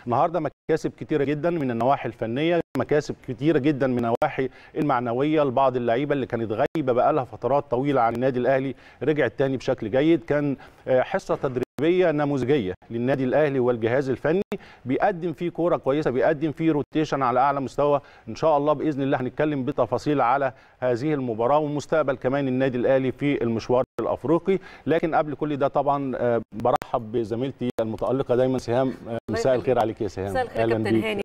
النهارده مكاسب كتيره جدا من النواحي الفنيه مكاسب كتيره جدا من النواحي المعنويه لبعض اللعيبه اللي كانت غايبه بقى لها فترات طويله عن النادي الاهلي رجعت تاني بشكل جيد كان حصه تدريبيه نموذجيه للنادي الاهلي والجهاز الفني بيقدم فيه كوره كويسه بيقدم فيه روتيشن على اعلى مستوى ان شاء الله باذن الله هنتكلم بتفاصيل على هذه المباراه ومستقبل كمان النادي الاهلي في المشوار الافريقي لكن قبل كل ده طبعا برحب بزميلتي المتالقه دايما سهام مساء الخير عليك يا سهام مساء الخير كابتن هاني